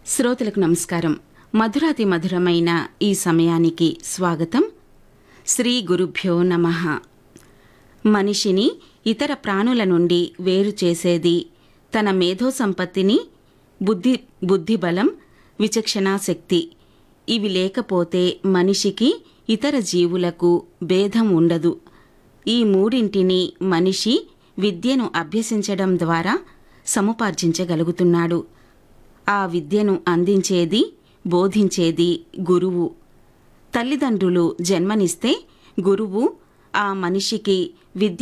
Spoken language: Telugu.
శ్రోతలకు నమస్కారం మధురాతి మధురమైన ఈ సమయానికి స్వాగతం శ్రీ గురుభ్యో నమ మనిషిని ఇతర ప్రాణుల నుండి వేరు చేసేది తన మేధో సంపత్తిని బుద్ధి బుద్ధిబలం విచక్షణా శక్తి ఇవి లేకపోతే మనిషికి ఇతర జీవులకు భేదం ఉండదు ఈ మూడింటిని మనిషి విద్యను అభ్యసించడం ద్వారా సముపార్జించగలుగుతున్నాడు ఆ విద్యను అందించేది బోధించేది గురువు తల్లిదండ్రులు జన్మనిస్తే గురువు ఆ మనిషికి విద్య